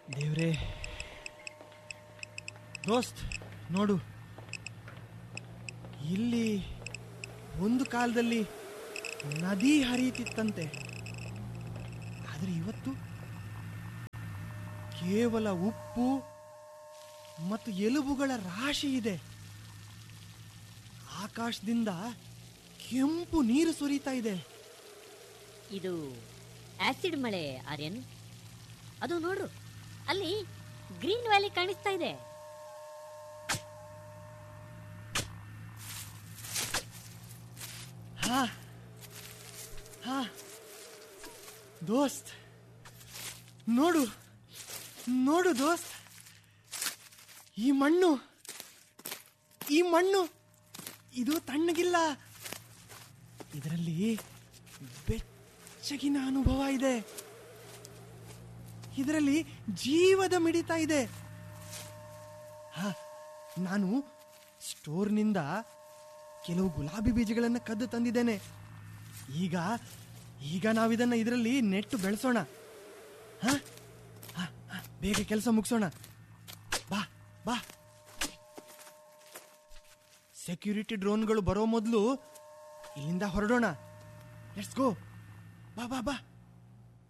ದೇವ್ರೇ ದೋಸ್ತ್ ನೋಡು ಇಲ್ಲಿ ಒಂದು ಕಾಲದಲ್ಲಿ ನದಿ ಹರಿಯುತ್ತಿತ್ತಂತೆ ಆದರೆ ಇವತ್ತು ಕೇವಲ ಉಪ್ಪು ಮತ್ತು ಎಲುಬುಗಳ ರಾಶಿ ಇದೆ ಆಕಾಶದಿಂದ ಕೆಂಪು ನೀರು ಸುರಿತಾ ಇದೆ ಇದು ಆಸಿಡ್ ಮಳೆ ಆರ್ಯನ್ ಅದು ನೋಡು ಅಲ್ಲಿ ಗ್ರೀನ್ ವ್ಯಾಲಿ ಕಾಣಿಸ್ತಾ ಇದೆ ಹಾ ಹಾ ದೋಸ್ತ್ ನೋಡು ನೋಡು ದೋಸ್ತ್ ಈ ಮಣ್ಣು ಈ ಮಣ್ಣು ಇದು ತಣ್ಣಗಿಲ್ಲ ಇದರಲ್ಲಿ ಬೆಚ್ಚಗಿನ ಅನುಭವ ಇದೆ ಇದರಲ್ಲಿ ಜೀವದ ಮಿಡಿತ ಇದೆ ಹಾ ನಾನು ಸ್ಟೋರ್ನಿಂದ ಕೆಲವು ಗುಲಾಬಿ ಬೀಜಗಳನ್ನು ಕದ್ದು ತಂದಿದ್ದೇನೆ ಈಗ ಈಗ ನಾವಿದನ್ನ ಇದರಲ್ಲಿ ನೆಟ್ಟು ಬೆಳೆಸೋಣ ಹ? ಹ, ಹ, ಬೇಗ ಕೆಲಸ ಮುಗಿಸೋಣ ಬಾ ಬಾ ಸೆಕ್ಯೂರಿಟಿ ಡ್ರೋನ್ಗಳು ಬರೋ ಮೊದಲು ಇಲ್ಲಿಂದ ಹೊರಡೋಣ ಲೆಟ್ಸ್ ಗೋ ಬಾ ಬಾ ಬಾ